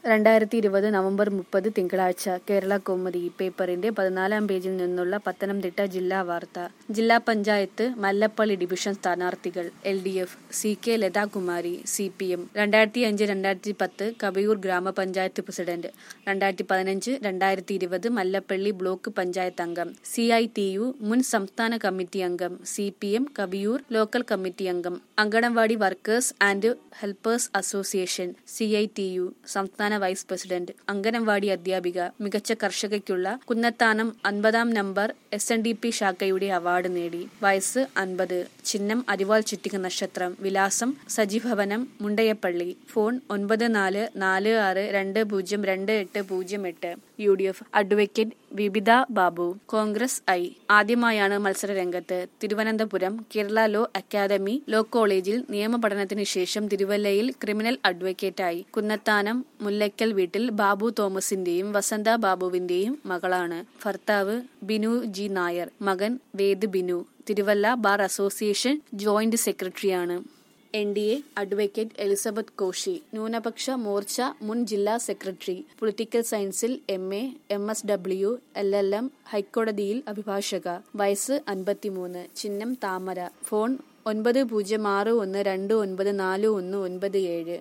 രണ്ടായിരത്തി ഇരുപത് നവംബർ മുപ്പത് തിങ്കളാഴ്ച കേരള കൗമുദി പേപ്പറിന്റെ പതിനാലാം പേജിൽ നിന്നുള്ള പത്തനംതിട്ട ജില്ലാ വാർത്ത ജില്ലാ പഞ്ചായത്ത് മല്ലപ്പള്ളി ഡിവിഷൻ സ്ഥാനാർത്ഥികൾ L D F C K Lathakumari C P M രണ്ടായിരത്തി അഞ്ച് രണ്ടായിരത്തി പത്ത് കവിയൂർ ഗ്രാമപഞ്ചായത്ത് പ്രസിഡന്റ് രണ്ടായിരത്തി പതിനഞ്ച് രണ്ടായിരത്തി ഇരുപത് മല്ലപ്പള്ളി ബ്ലോക്ക് പഞ്ചായത്ത് അംഗം സി ഐ ടി യു മുൻ സംസ്ഥാന കമ്മിറ്റി അംഗം C P M Kaviyoor local committee അംഗം anganwadi workers and helpers association C I T U സംസ്ഥാന വൈസ് പ്രസിഡന്റ് അംഗനവാടി അധ്യാപിക മികച്ച കർഷകയ്ക്കുള്ള കുന്നത്താനം അൻപതാം number S N D P ശാഖയുടെ അവാർഡ് നേടി വയസ്സ് അൻപത് ചിഹ്നം അരിവാൾ ചുറ്റിക നക്ഷത്രം വിലാസം സജിഭവനം മുണ്ടയപ്പള്ളി ഫോൺ ഒൻപത് നാല് നാല് ആറ് രണ്ട് പൂജ്യം രണ്ട് എട്ട് പൂജ്യം എട്ട് U D F advocate Vibitha Babu Congress I ആദ്യമായാണ് മത്സര രംഗത്ത് Thiruvananthapuram Kerala law academy law കോളേജിൽ നിയമപഠനത്തിന് ശേഷം തിരുവല്ലയിൽ ക്രിമിനൽ അഡ്വക്കേറ്റായി കുന്നത്താനം മുല്ലയ്ക്കൽ വീട്ടിൽ ബാബു തോമസിന്റെയും വസന്ത ബാബുവിന്റെയും മകളാണ് ഭർത്താവ് ബിനു ജി നായർ മകൻ Ved Binu Thiruvalla bar association joint സെക്രട്ടറിയാണ് N D A advocate Elizabeth Koshy ന്യൂനപക്ഷ മോർച്ച മുൻ ജില്ലാ സെക്രട്ടറി പൊളിറ്റിക്കൽ സയൻസിൽ M A M S W L L M ഹൈക്കോടതിയിൽ അഭിഭാഷക വയസ്സ് അൻപത്തിമൂന്ന് ചിഹ്നം താമര ഫോൺ ഒൻപത് പൂജ്യം ആറ് ഒന്ന് രണ്ട് ഒൻപത് നാല് ഒന്ന് ഒൻപത് ഏഴ്